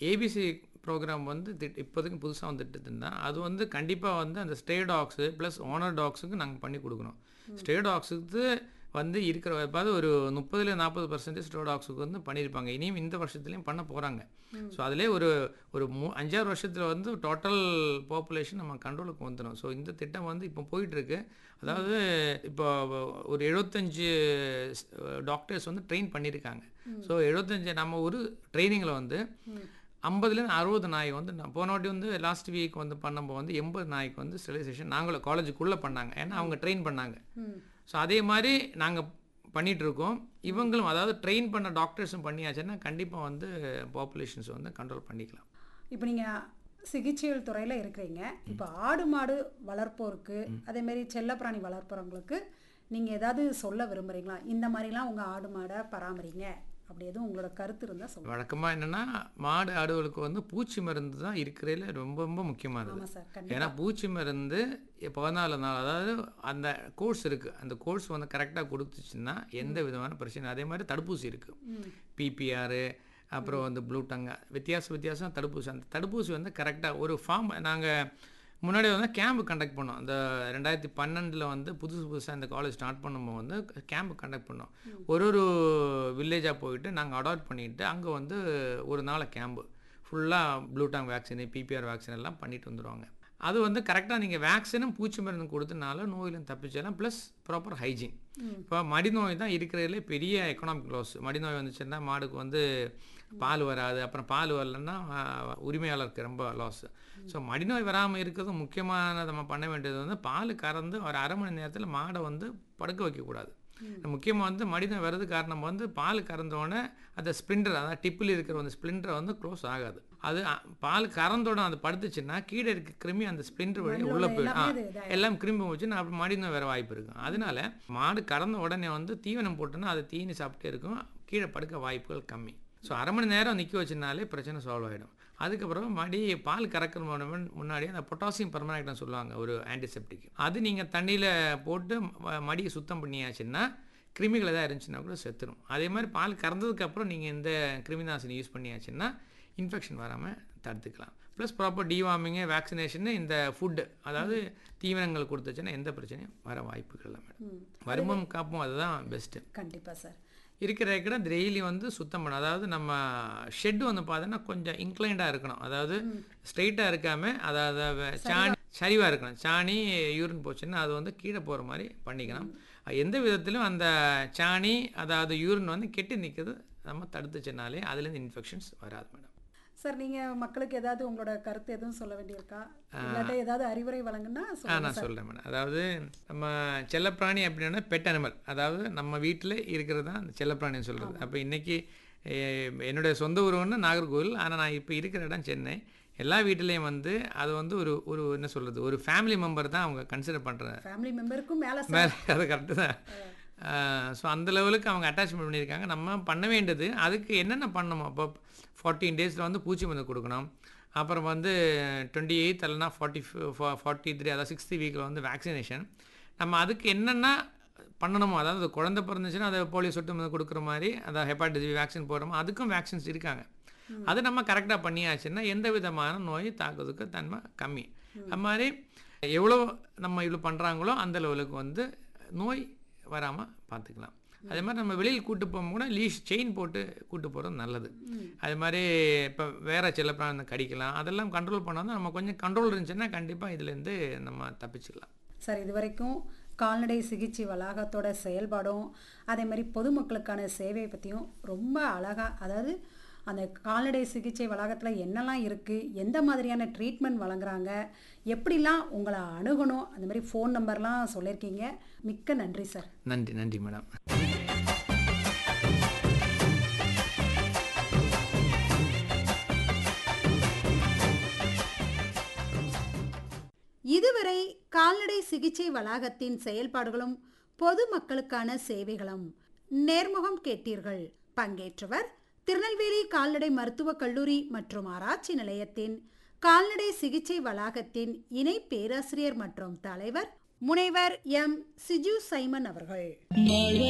ABC program வந்து திட் இப்போதைக்கு புதுசாக வந்துட்டு இருந்தால் அது வந்து கண்டிப்பாக வந்து அந்த ஸ்டே டாக்ஸு ப்ளஸ் ஓனர் டாக்ஸுக்கு நாங்கள் பண்ணி கொடுக்கணும் ஸ்டே டாக்ஸுக்கு வந்து இருக்கிற அதாவது ஒரு முப்பதுல நாற்பது பர்சன்டேஜ் ஸ்டே டாக்ஸுக்கு வந்து பண்ணியிருப்பாங்க இனியும் இந்த வருஷத்துலையும் பண்ண போகிறாங்க ஸோ அதிலே ஒரு ஒரு மூ அஞ்சாறு வருஷத்தில் வந்து டோட்டல் பாப்புலேஷன் நம்ம கண்ட்ரோலுக்கு வந்துடும் ஸோ இந்த திட்டம் வந்து இப்போ போயிட்டுருக்கு அதாவது இப்போ ஒரு எழுபத்தஞ்சு டாக்டர்ஸ் வந்து ட்ரெயின் பண்ணியிருக்காங்க ஸோ எழுபத்தஞ்சு நம்ம ஒரு ட்ரைனிங்கில் வந்து ஐம்பதுலேருந்து அறுபது நாய் வந்து நான் போன வாட்டி வந்து லாஸ்ட் வீக் வந்து பண்ணும்போது வந்து எண்பது நாய்க்கு வந்து ஸ்டெரிலைசேஷன் நாங்களும் காலேஜுக்குள்ளே பண்ணாங்க ஏன்னா அவங்க ட்ரெயின் பண்ணாங்க ஸோ அதே மாதிரி நாங்கள் பண்ணிட்டு இருக்கோம் இவங்களும் அதாவது ட்ரெயின் பண்ண டாக்டர்ஸும் பண்ணியாச்சுன்னா கண்டிப்பாக வந்து பாப்புலேஷன்ஸ் வந்து கண்ட்ரோல் பண்ணிக்கலாம் இப்போ நீங்கள் சிகிச்சைகள் துறையில் இருக்கிறீங்க இப்போ ஆடு மாடு வளர்ப்போருக்கு அதேமாரி செல்லப்பிராணி வளர்ப்பவங்களுக்கு நீங்கள் ஏதாவது சொல்ல விரும்புகிறீங்களா இந்த மாதிரிலாம் உங்கள் ஆடு மாடை பராமரிங்க அப்படி எதுவும் உங்களோட கருத்து இருந்தால் சொல்லுங்கள் வழக்கமாக என்னென்னா மாடு ஆடுகளுக்கு வந்து பூச்சி மருந்து தான் இருக்கிறதுல ரொம்ப ரொம்ப முக்கியமானது ஆமாம் சார் கண்டிப்பாக ஏன்னா பூச்சி மருந்து பதினாலு நாள் அதாவது அந்த கோர்ஸ் இருக்குது அந்த கோர்ஸ் வந்து கரெக்டாக கொடுத்துச்சுன்னா எந்த விதமான பிரச்சனை அதே மாதிரி தடுப்பூசி இருக்குது பிபிஆர் அப்புறம் வந்து ப்ளூ டங்கா வித்தியாச வித்தியாசம் தடுப்பூசி அந்த தடுப்பூசி வந்து கரெக்டாக ஒரு ஃபார்ம் நாங்கள் முன்னாடி வந்து கேம்ப் கண்டக்ட் பண்ணோம் அந்த ரெண்டாயிரத்தி பன்னெண்டில் வந்து புதுசு புதுசாக இந்த காலேஜ் ஸ்டார்ட் பண்ணும்போது வந்து கேம்ப் கண்டக்ட் பண்ணோம் ஒரு ஒரு வில்லேஜாக போயிட்டு நாங்கள் அடாப்ட் பண்ணிட்டு அங்கே வந்து ஒரு நாள் கேம்பு ஃபுல்லாக ப்ளூடாங் வேக்சின் பிபிஆர் வேக்சின் எல்லாம் பண்ணிட்டு வந்துடுவாங்க அது வந்து கரெக்டாக நீங்கள் வேக்சினும் பூச்சி மருந்து கொடுத்தனால நோயிலும் தப்பிச்சிடலாம் ப்ளஸ் ப்ராப்பர் ஹைஜீன் இப்போ மடி நோய் தான் இருக்கிறதுலே பெரிய எக்கனாமிக் லாஸ் மடி நோய் வந்துச்சுன்னா மாடுக்கு வந்து பால் வராது அப்புறம் பால் வரலன்னா ஆஹ், உரிமையாளருக்கு ரொம்ப லாஸ் ஸோ மடிநோய் வராமல் இருக்கிறது முக்கியமான நம்ம பண்ண வேண்டியது வந்து பால் கறந்து ஒரு அரை மணி நேரத்தில் மாடை வந்து படுக்க வைக்கக்கூடாது முக்கியமாக வந்து மடிநோய் வர்றது காரணம் வந்து பால் கறந்தோடனே அந்த ஸ்ப்ளிண்டர் அதாவது டிப்பில் இருக்கிற அந்த ஸ்ப்ளிண்டர் வந்து க்ளோஸ் ஆகாது அது அ, பால் கறந்தோட அது படுத்துச்சுன்னா கீழே இருக்க கிருமி அந்த ஸ்ப்ளிண்டர் வழி உள்ளே போயிடும் ஆ, எல்லாமே இது எல்லாம் கிரும்பி வச்சு நான் அப்படி மடிநோய் வர வாய்ப்பு இருக்கும் அதனால மாடு கறந்த உடனே வந்து தீவனம் போட்டோன்னா அது தீனி சாப்பிட்டே இருக்கும் கீழே படுக்க வாய்ப்புகள் கம்மி ஸோ அரை மணி நேரம் நிற்க வச்சுனாலே பிரச்சனை சால்வ் ஆகிடும் அதுக்கப்புறம் மடி பால் கறக்கிற முன்ன- முன்னாடி அந்த பொட்டாசியம் பர்மனாக்டம் சொல்லுவாங்க ஒரு ஆன்டிசெப்டிக் அது நீங்கள் தண்ணியில் போட்டு ம- மடியை சுத்தம் பண்ணியாச்சுன்னா கிருமிகள் எதாவது இருந்துச்சுன்னா கூட செத்துரும் அதே மாதிரி பால் கறந்ததுக்கப்புறம் நீங்கள் இந்த கிருமிநாசினி யூஸ் பண்ணியாச்சுன்னா இன்ஃபெக்ஷன் வராமல் தடுத்துக்கலாம் ப்ளஸ் ப்ராப்பர் டிவார்மிங்கு வேக்சினேஷனு இந்த ஃபுட்டு அதாவது தீவனங்கள் கொடுத்துச்சுன்னா எந்த பிரச்சனையும் வர வாய்ப்புகள் இல்லை மேடம் வருமம் காப்பும் அதுதான் பெஸ்ட்டு கண்டிப்பாக சார் இருக்கிற இருக்கிற டெய்லி வந்து சுத்தம் பண்ணணும் அதாவது நம்ம ஷெட் வந்து பார்த்தோன்னா கொஞ்சம் இன்க்ளைண்டாக இருக்கணும் அதாவது ஸ்ட்ரைட்டாக இருக்காமல் அதாவது வ- சாணி சரிவாக இருக்கணும் சாணி யூரின் போச்சுன்னா அது வந்து கீழே போகிற மாதிரி பண்ணிக்கணும் எந்த விதத்திலும் அந்த சாணி அதாவது யூரின் வந்து கெட்டி நிற்கிறது நம்ம தடுத்துச்சுனாலே அதுலேருந்து இன்ஃபெக்ஷன்ஸ் வராது மேடம் சார் நீங்கள் மக்களுக்கு ஏதாவது உங்களோட கருத்து எதுவும் சொல்ல வேண்டியிருக்கா இல்லாட்ட ஏதாவது அறிவுரை வழங்குனா ஆ சொல்லுங்க நான் சொல்கிறேன் மேடம் அதாவது நம்ம செல்லப்பிராணி அப்படின்னா பெட் அனிமல் அதாவது நம்ம வீட்டில் இருக்கிறது தான் அந்த செல்லப்பிராணின்னு சொல்கிறது அப்போ இன்றைக்கி என்னுடைய சொந்த ஊருன்னு நாகர்கோவில் ஆனால் நான் இப்போ இருக்கிற இடம் சென்னை எல்லா வீட்டிலையும் வந்து அது வந்து ஒரு ஒரு என்ன சொல்கிறது ஒரு ஃபேமிலி மெம்பர் தான் அவங்க கன்சிடர் பண்ணுற ஃபேமிலி மெம்பருக்கும் மேலே சார் மேலே அது கரெக்டு தான் ஸோ அந்த லெவலுக்கு அவங்க அட்டாச்மெண்ட் பண்ணியிருக்காங்க நம்ம பண்ண வேண்டியது அதுக்கு என்னென்ன பண்ணணும் அப்போ ஃபார்ட்டீன் டேஸில் வந்து பூச்சி மருந்து கொடுக்கணும் அப்புறம் வந்து டுவெண்ட்டி எயித் இல்லைனா ஃபார்ட்டி ஃபார்ட்டி த்ரீ அதாவது சிக்ஸ்த்து வீக்கில் வந்து வேக்சினேஷன் நம்ம அதுக்கு என்னென்ன பண்ணணுமோ அதாவது குழந்தை பிறந்துச்சுன்னா அதை போலியோ சொட்டு மருந்து கொடுக்குற மாதிரி அதாவது ஹெப்பாட்டிஸ் பி வேக்சின் போடுறோமோ அதுக்கும் வேக்சின்ஸ் இருக்காங்க அது நம்ம கரெக்டாக பண்ணியாச்சுன்னா எந்த விதமான நோய் தாக்குறதுக்கு தன்மை கம்மி அது மாதிரி எவ்வளோ நம்ம இவ்வளோ பண்ணுறாங்களோ அந்த லெவலுக்கு வந்து நோய் வராமல் பார்த்துக்கலாம் அதே மாதிரி நம்ம வெளியில் கூட்டு போகும்போது கூட லீஷ் செயின் போட்டு கூட்டு போகிறது நல்லது அது மாதிரி இப்போ வேற செல்லப்பிராணம் கடிக்கலாம் அதெல்லாம் கண்ட்ரோல் பண்ணால் நம்ம கொஞ்சம் கண்ட்ரோல் இருந்துச்சுன்னா கண்டிப்பாக இதுலேருந்து நம்ம தப்பிச்சுக்கலாம் சார் இது வரைக்கும் கால்நடை சிகிச்சை வளாகத்தோட செயல்பாடும் அதே மாதிரி பொதுமக்களுக்கான சேவை பற்றியும் ரொம்ப அழகாக அதாவது அந்த கால்நடை சிகிச்சை வளாகத்தில் என்னெல்லாம் இருக்குது எந்த மாதிரியான ட்ரீட்மெண்ட் வழங்குறாங்க எப்படிலாம் உங்களை அணுகணும் அந்த மாதிரி ஃபோன் நம்பர்லாம் சொல்லியிருக்கீங்க மிக்க நன்றி சார் நன்றி நன்றி மேடம் இதுவரை கால்நடை சிகிச்சை வளாகத்தின் செயல்பாடுகளும் பொதுமக்களுக்கான சேவைகளும் நேர்முகம் கேட்டீர்கள் பங்கேற்றவர் திருநெல்வேலி கால்நடை மருத்துவக் கல்லூரி மற்றும் ஆராய்ச்சி நிலையத்தின் கால்நடை சிகிச்சை வளாகத்தின் இணை பேராசிரியர் மற்றும் தலைவர் முனைவர் எம் சிஜு சைமன் அவர்கள்